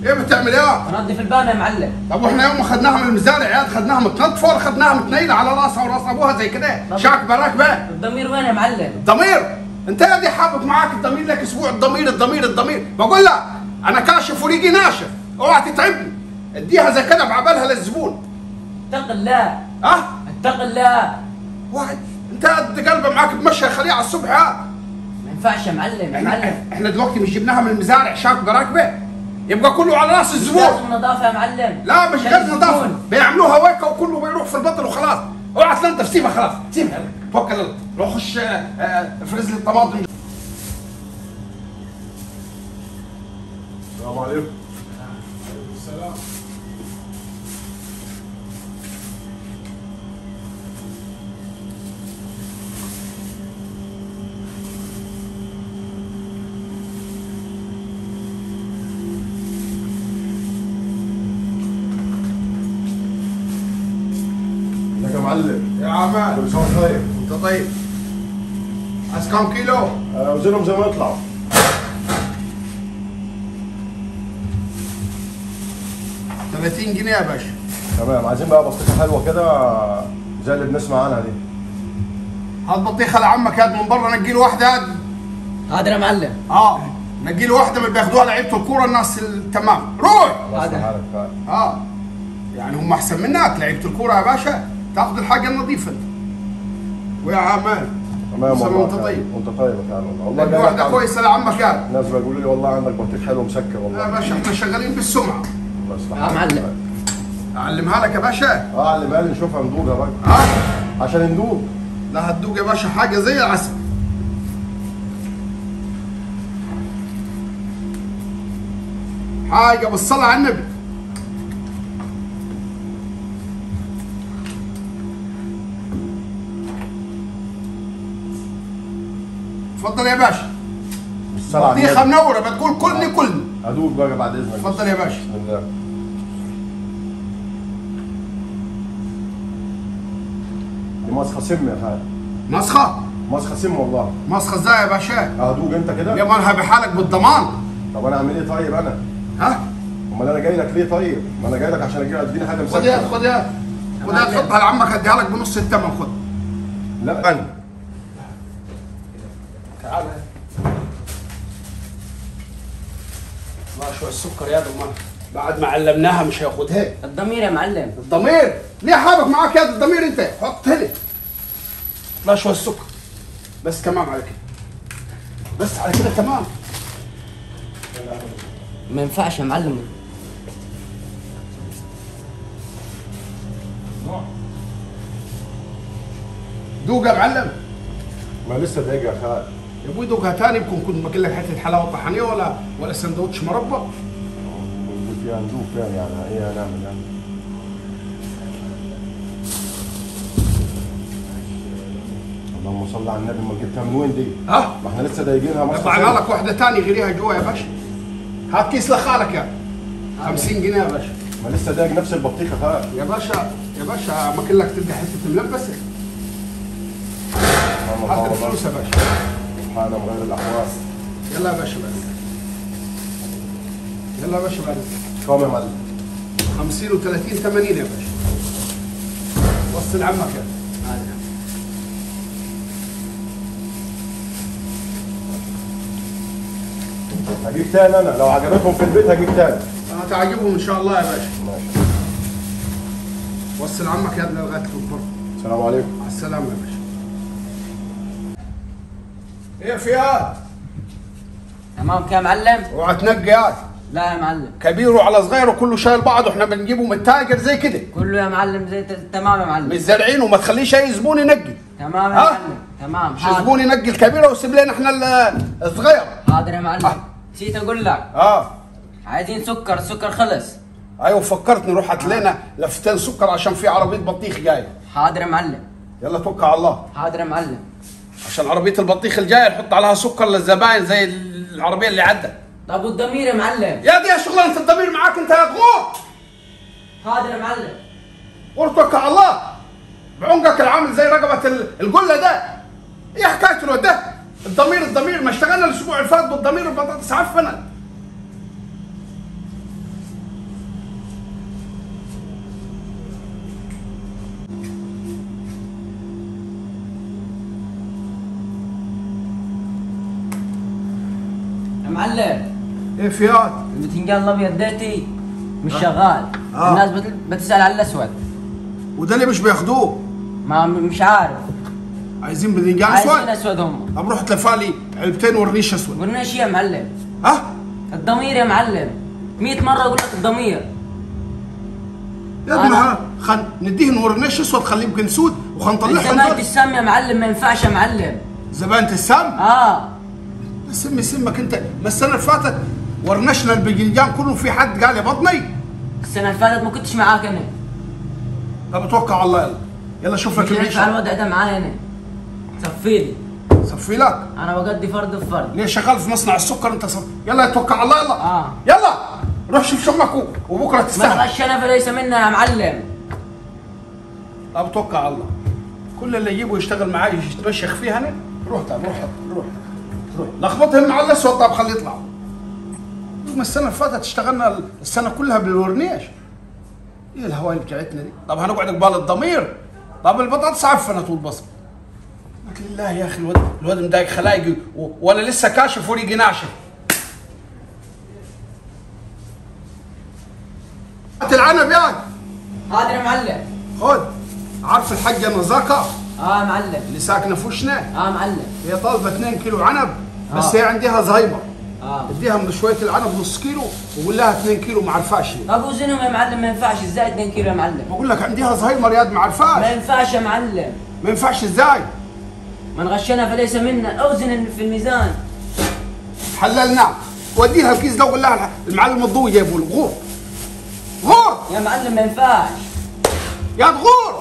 ليه بتعمل ايه؟ انظف البان يا معلم طب واحنا يوم ما خدناها من المزارع عيال خدناها متنطفه ولا خدناها متنيله على راسها وراس ابوها زي كده طب. شاك براك بقى الضمير وين يا معلم ضمير انت يا دي حابط معاك الضمير لك اسبوع الضمير الضمير الضمير بقول لك انا كاشف وريقي ناشف اوعى تتعبني اديها زي كده بعبالها للزبون اتق الله اه اتق الله واحد انت قد قلبه معاك بمشي خليه على الصبح ها ما ينفعش يا معلم يا احنا, معلم احنا دلوقتي مش جبناها من المزارع شاك براكبه يبقى كله على راس الزبون لازم نظافه يا معلم لا مش عشان قد نظافه الزبون. بيعملوها ويكه وكله بيروح في البطل وخلاص اوعى تنضف سيبها خلاص سيبها توكل الله روح خش آه، آه، افرز لي الطماطم السلام عليكم ازيك يا معلم يا عمال كل سنه وأنت طيب انت طيب عايز كم كيلو؟ آه، وزنهم زي ما يطلعوا ب 30 جنيه يا باشا تمام عايزين بقى بطيخه حلوه كده زي اللي بنسمع عنها دي هات بطيخه لعمك هاد من بره نجي له واحده هاد هذا يا معلم اه نجي له واحده من اللي بياخدوها لعيبه الكوره الناس التمام روح الله يصلح هذا. حالك فعلا. اه يعني هم احسن منك لعيبه الكوره يا باشا تاخذ الحاجه النظيفه انت ويا عمال تمام كل سنة والله وانت فعلا. طيب. وانت طيب فعلا والله والله نجي جاي لك واحده عن- كويسه لعمك يا الناس بيقولوا لي والله عندك بطيخ حلو مسكر يا والله باشا احنا شغالين بالسمعه الله يصلح يا حالك. معلم. اعلمها لك يا باشا اه اللي بالي نشوفها ندوق يا راجل اه عشان ندوق لا هتدوق يا باشا حاجه زي العسل حاجه بالصلاه على النبي اتفضل يا باشا بالصلاة على بطيخه النبي. منوره بتقول كلني كلني ادوق بقى بعد اذنك اتفضل يا باشا. بسم الله دي مسخه سم يا خالد مسخه مسخه سم والله مسخه ازاي يا باشا ادوق انت يا كده مالها بحالك بالضمان طب انا اعمل ايه طيب انا ها امال انا جاي لك ليه طيب ما انا جاي لك عشان اجي اديني حاجه خد يا مسكره خد يا خد يا تحطها لعمك اديها لك بنص الثمن خد لا غني تعال الله شوي السكر يا دمار بعد ما علمناها مش هياخدها الضمير يا معلم الضمير ليه حابك معاك يا الضمير انت حط هنا لا شوي السكر بس تمام على كده بس على كده تمام ما ينفعش يا معلم دوق يا معلم ما لسه دايق يا خالد يا ابوي دوقها تاني يمكن كنت باكل لك حته حلاوه طحينيه ولا ولا سندوتش مربى بنقول فيها ندوق تاني يعني ايه هنعمل يعني اللهم صل على النبي امال جبتها من وين دي؟ ها ما احنا لسه دايقينها مسخه طلعنا سم. لك واحده تاني غيرها جوا يا باشا هات كيس لخالك يا 50 جنيه يا باشا ما لسه دايق نفس البطيخه خالد يا باشا يا باشا ما لك تدي حته ملبسه سبحان هات الله الفلوس والله يا باشا سبحان مغير الاحوال يلا يا باشا بس يلا يا باشا بس كم يا معلم 50 و30 80 يا باشا وصل عمك يا هذا هجيب تاني انا لو عجبتهم في البيت هجيب تاني هتعجبهم ان شاء الله يا باشا ماشي وصل عمك يا ابني لغايه البر السلام عليكم مع السلامه يا باشا ايه يا فياد تمام كده يا معلم اوعى تنقي يا لا يا معلم كبير وعلى صغير وكله شايل بعض واحنا بنجيبه من التاجر زي كده كله يا معلم زي ت- تمام يا معلم مش زارعين وما تخليش اي زبون ينقي تمام يا ها؟ معلم تمام مش حاضر زبون ينقي الكبيره ويسيب لنا احنا ال- الصغير حاضر يا معلم آه. نسيت اقول لك اه عايزين سكر السكر خلص ايوه فكرتني روح هات لنا لفتين سكر عشان في عربيه بطيخ جايه حاضر يا معلم يلا توكل على الله حاضر يا معلم عشان عربيه البطيخ الجايه نحط عليها سكر للزباين زي العربيه اللي عدت طب والضمير يا معلم يا دي يا شغلانه الضمير معاك انت يا تغور حاضر يا معلم وارتك على الله بعنقك العامل زي رقبه ال- القله ده ايه حكايه الواد ده الضمير الضمير ما اشتغلنا الاسبوع اللي فات بالضمير البطاطس عفنت يا معلم ايه في هاد البتنجان الابيض ديتي مش شغال آه. الناس بت- بتسال على الاسود وده اللي مش بياخدوه ما مش عارف عايزين باذنجان عايزين اسود اسود هم طب روح تلفالي علبتين ورنيش اسود قلنا شي يا معلم ها الضمير يا معلم 100 مره اقول لك الضمير يا ابن أنا- الحلال خل نديه ورنيش اسود خليه يمكن سود وخنطلعهم زبانة دول. السم يا معلم ما ينفعش يا معلم زبانة السم اه سمي سمك انت ما السنه اللي فاتت ورنشنا الباذنجان كله في حد قال يا بطني السنه اللي فاتت ما كنتش معاك انا طب اتوكل على الله يلا يلا شوف لك مش ينفع العيشه الوضع ده معايا انا صفيلي صفي لك انا بقضي فرد بفرد ليه شغال في مصنع السكر انت صف... يلا اتوكل على الله يلا آه. يلا روح شوف شغلك و- وبكره من تستاهل غشنا فليس منا يا معلم طب اتوكل على الله كل اللي يجيبه يشتغل معاي يتمشخ فيها انا روح طب روح طب روح روح لخبطهم مع الاسود طب خليه يطلعوا ما السنه اللي فاتت اشتغلنا السنه كلها بالورنيش ايه الهوايه بتاعتنا دي طب هنقعد قبال الضمير طب البطاطس عفنت والبصل قلت لله يا اخي الواد الواد مضايق خلايقي و- وانا لسه كاشف وريقي ناشف هات العنب يا هذا يا معلم خد عارف الحاجه نزاكه اه معلم اللي ساكنه في وشنا اه معلم هي طالبه 2 كيلو عنب بس آه. هي عندها زهايمر اه اديها من شويه العنب نص كيلو وقول لها 2 كيلو ما عرفاش ليه. طب وزنهم يا معلم ما ينفعش ازاي 2 كيلو يا معلم بقول لك عندها زهايمر ياد ما ما عرفاش ينفعش يا معلم ما ينفعش ازاي من غشنا فليس منا اوزن في الميزان حللنا وديها الكيس ده وقول لها المعلم الضوء جايبه له غور غور يا معلم ما ينفعش يا غور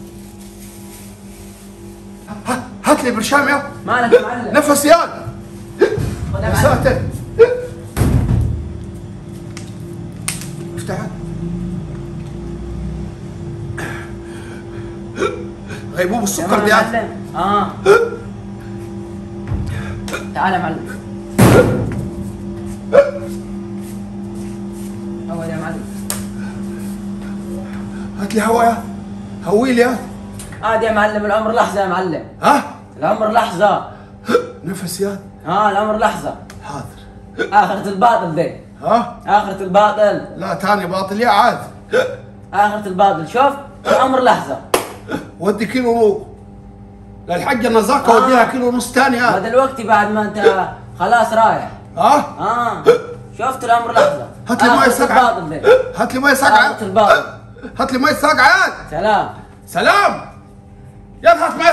ها- هات لي برشام يا مالك يا معلم نفس ياد خد يا يا معلم ساتر افتح غيبوب السكر تمام دي يا ياد. معلم اه تعال يا معلم اول يا معلم هات لي هوا يا هوي لي يا عادي يا معلم العمر لحظه يا معلم ها العمر لحظه نفس يا اه العمر لحظه حاضر اخرة الباطل دي ها اخرة الباطل لا تاني باطل يا عاد اخرة الباطل شوف العمر لحظه ودي كيلو للحجة نزاكة آه. وديها كيلو ونص تاني ما هذا دلوقتي بعد ما انت خلاص رايح ها اه شفت الامر لحظه هات لي مي آخرة ساقعة الباطل دي هات لي مي اخرة ساقعة الباطل هات لي مي ساقعة سلام سلام يا هات مي